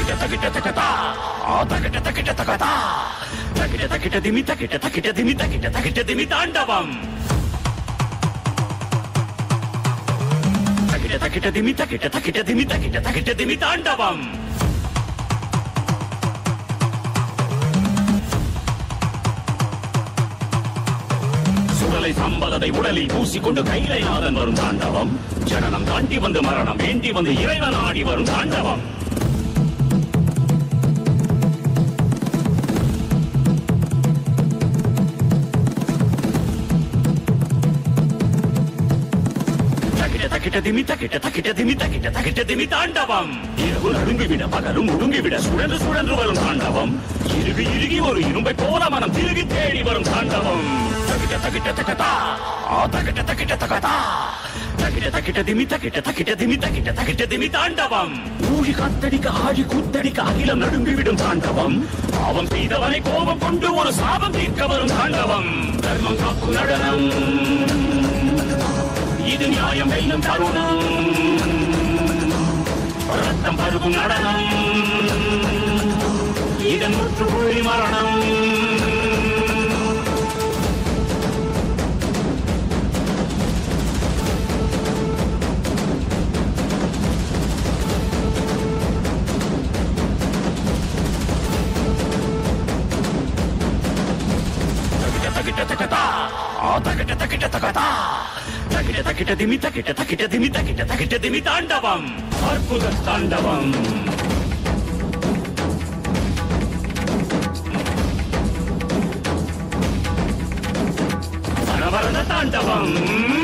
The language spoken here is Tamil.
తకిట తకిట తకట ఆ తకిట తకిట తకట తకిట తకిట దిమి తకిట తకిట దిమి తకిట తకిట దిమి తాండవం తకిట తకిట దిమి తకిట తకిట దిమి తకిట తకిట దిమి తాండవం சுடலை சம்பலதை உடலில் பூசிக்கொண்டு கைலைநாதன் வரும் தாண்டவம் ஜனனம் தாண்டி வந்து மரணம் வேண்டி வந்து இறைவன் ஆடி வரும் தாண்டவம் தகிட தகிட திமி தகிட தகிட திமி தகிட தகிட திமி தாண்டவம் இரவு நடுங்கிவிட பகலும் ஒடுங்கிவிட சுழன்று சுழன்று வரும் தாண்டவம் இறுகி இறுகி ஒரு இரும்பை போல மனம் திருகி தேடி வரும் தாண்டவம் தகிட தகிட தகதா ஆ தகிட தகிட தகதா தகிட தகிட திமி தகிட தகிட திமி தகிட தகிட திமி தாண்டவம் ஊழி காத்தடிக்க ஆழி கூத்தடிக்க அகிலம் நடுங்கிவிடும் தாண்டவம் பாவம் செய்தவனை கோபம் கொண்டு ஒரு சாபம் தீர்க்க வரும் தாண்டவம் தர்மம் காக்கும் நடனம் இது நியாயம் வெல்லும் தருணம் ரத்தம் பருகும் நடனம் இதன் முற்றுப்புள்ளி மரணம் தகிட தகிட தகதா ஆ தகிட தகிட தகதா தகிட தகிட திமி தகிட தகிட திமி தகிட தகிட திமி தாண்டவம் அற்புத தாண்டவம் சரவரத தாண்டவம்